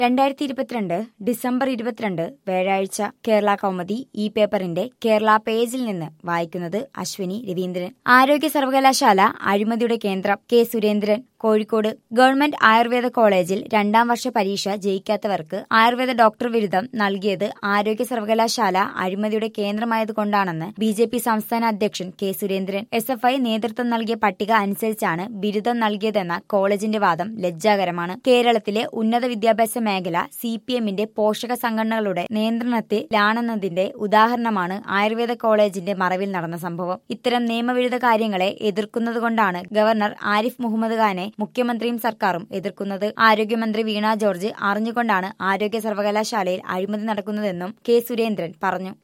രണ്ടായിരത്തി ഇരുപത്തിരണ്ട് ഡിസംബർ ഇരുപത്തിരണ്ട് വ്യാഴാഴ്ച കേരള കൗമുദി ഈ പേപ്പറിന്റെ കേരള പേജിൽ നിന്ന് വായിക്കുന്നത് അശ്വിനി രവീന്ദ്രൻ ആരോഗ്യ സർവകലാശാല അഴിമതിയുടെ കേന്ദ്രം കെ സുരേന്ദ്രൻ കോഴിക്കോട് ഗവൺമെന്റ് ആയുർവേദ കോളേജിൽ രണ്ടാം വർഷ പരീക്ഷ ജയിക്കാത്തവർക്ക് ആയുർവേദ ഡോക്ടർ ബിരുദം നൽകിയത് ആരോഗ്യ സർവകലാശാല അഴിമതിയുടെ കേന്ദ്രമായതുകൊണ്ടാണെന്ന് ബി ജെ പി സംസ്ഥാന അധ്യക്ഷൻ K Surendran S F I നേതൃത്വം നൽകിയ പട്ടിക അനുസരിച്ചാണ് ബിരുദം നൽകിയതെന്ന കോളേജിന്റെ വാദം ലജ്ജാകരമാണ് കേരളത്തിലെ ഉന്നത വിദ്യാഭ്യാസ മേഖല സി പി എമ്മിന്റെ പോഷക സംഘടനകളുടെ നിയന്ത്രണത്തിലാണെന്നതിന്റെ ഉദാഹരണമാണ് ആയുർവേദ കോളേജിന്റെ മറവിൽ നടന്ന സംഭവം ഇത്തരം നിയമവിരുദ്ധ കാര്യങ്ങളെ എതിർക്കുന്നതുകൊണ്ടാണ് ഗവർണർ ആരിഫ് മുഹമ്മദ് ഖാനെ മുഖ്യമന്ത്രിയും സർക്കാരും എതിർക്കുന്നത് ആരോഗ്യമന്ത്രി വീണ ജോർജ് അറിഞ്ഞുകൊണ്ടാണ് ആരോഗ്യ സർവകലാശാലയിൽ അഴിമതി നടക്കുന്നതെന്നും കെ സുരേന്ദ്രൻ പറഞ്ഞു